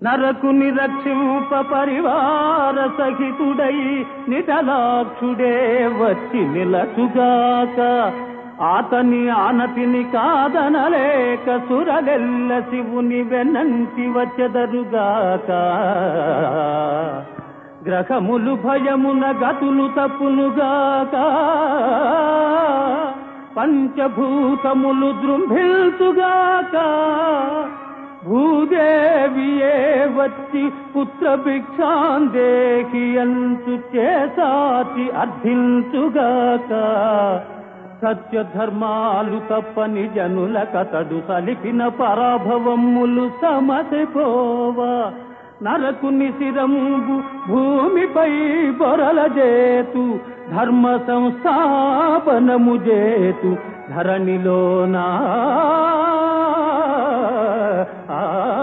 నరకుని రక్షింప పరివార సహితుడై నిటలాక్షుడే వచ్చి నిలచుగాక ఆతని ఆనతిని కాదనలేక సురలెల్ల శివుని వెనంటి వచ్చెదరుగాక గ్రహములు భయమున గతులు తప్పునుగాక పంచభూతములు దృంభిల్తుగాక భూదేవియే వచ్చి పుత్ర భిక్షాందేహి అంచు చేసాచి అర్థించుగాక సత్య ధర్మాలు తప్పని జనుల కతడు సలిపిన పరాభవములు సమసిపోవా నరకుని శిరంబు భూమిపై బొరల జేతు ధర్మ సంస్థాపనము జేతు ధరణిలోనా ఆ